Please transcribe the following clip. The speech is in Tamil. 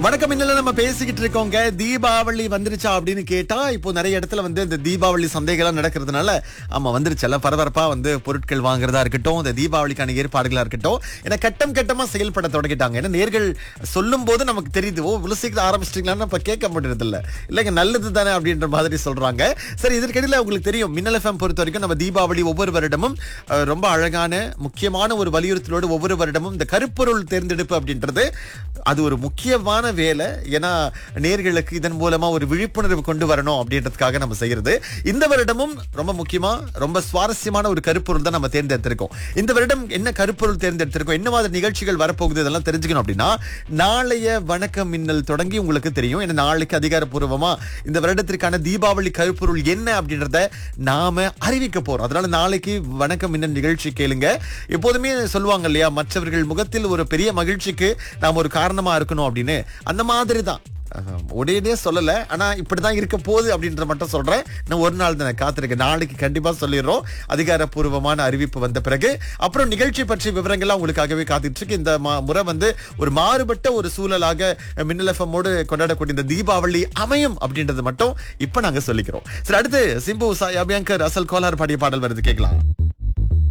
வணக்கம் இன்னல நம்ம பேசிக்கிட்டு இருக்கோங்க தீபாவளி வந்துருச்சா அப்படின்னு கேட்டா இப்போ நிறைய இடத்துல வந்து இந்த தீபாவளி சந்தைகள்லாம் நடக்கிறதுனால ஆமா வந்துருச்சல்ல பரபரப்பா வந்து பொருட்கள் வாங்குறதா இருக்கட்டும் இந்த தீபாவளிக்கான ஏற்பாடுகளா இருக்கட்டும் ஏன்னா கட்டம் கட்டமா செயல்பட தொடங்கிட்டாங்க ஏன்னா நேர்கள் சொல்லும் போது நமக்கு தெரியுது ஓ இவ்வளவு சீக்கிரம் ஆரம்பிச்சிட்டீங்களான்னு நம்ம கேட்க முடியறது இல்ல இல்லைங்க நல்லது தானே அப்படின்ற மாதிரி சொல்றாங்க சரி இதற்கிடையில உங்களுக்கு தெரியும் மின்னல் எஃப்எம் பொறுத்த வரைக்கும் நம்ம தீபாவளி ஒவ்வொரு வருடமும் அஹ், ரொம்ப அழகான முக்கியமான ஒரு வலியுறுத்தலோடு ஒவ்வொரு வருடமும் இந்த கருப்பொருள் தேர்ந்தெடுப்பு அப்படின்றது அது ஒரு முக்கியமான வேலை ஏன்னா நேர்களுக்கு இதன் மூலமா ஒரு விழிப்புணர்வு கொண்டு வரணும் அப்படின்றதுக்காக நம்ம செய்யறது இந்த வருடமும் ரொம்ப முக்கியமா ரொம்ப சுவாரஸ்யமான ஒரு கருப்பொருள் தான் நம்ம தேர்ந்தெடுத்திருக்கோம் இந்த வருடம் என்ன கருப்பொருள் தேர்ந்தெடுத்திருக்கோம் என்ன மாதிரி நிகழ்ச்சிகள் வரப்போகுது இதெல்லாம் தெரிஞ்சுக்கணும் அப்படின்னா நாளைய வணக்கம் மின்னல் தொடங்கி உங்களுக்கு தெரியும் ஏன்னா நாளைக்கு அதிகாரப்பூர்வமா இந்த வருடத்திற்கான தீபாவளி கருப்பொருள் என்ன அப்படின்றத நாம அறிவிக்க போறோம் அதனால நாளைக்கு வணக்கம் மின்னல் நிகழ்ச்சி கேளுங்க எப்போதுமே சொல்லுவாங்க இல்லையா மற்றவர்கள் முகத்தில் ஒரு பெரிய மகிழ்ச்சிக்கு நாம் ஒரு காரணமா இருக்கணும் அப்படின்னு அந்த மாதிரி தான் அஹ், உடனே சொல்லல ஆனா இப்படிதான் இருக்க போகுது அப்படின்ற மட்டும் சொல்றேன் நான் ஒரு நாள் தான் காத்திருக்கேன் நாளைக்கு கண்டிப்பா சொல்லிடுறோம் அதிகாரப்பூர்வமான அறிவிப்பு வந்த பிறகு அப்புறம் நிகழ்ச்சி பற்றிய விவரங்கள்லாம் உங்களுக்காகவே காத்துட்டு இருக்கு இந்த மா- முறை வந்து ஒரு மாறுபட்ட ஒரு சூழலாக மின்னல் எஃப்எம்மோடு கொண்டாடக்கூடிய இந்த தீபாவளி அமையும் அப்படின்றது மட்டும் இப்ப நாங்க சொல்லிக்கிறோம் சரி அடுத்து சிம்பு சாய் அபியங்கர் அசல் கோலார் பாடிய பாடல் வருது கேட்கலாம்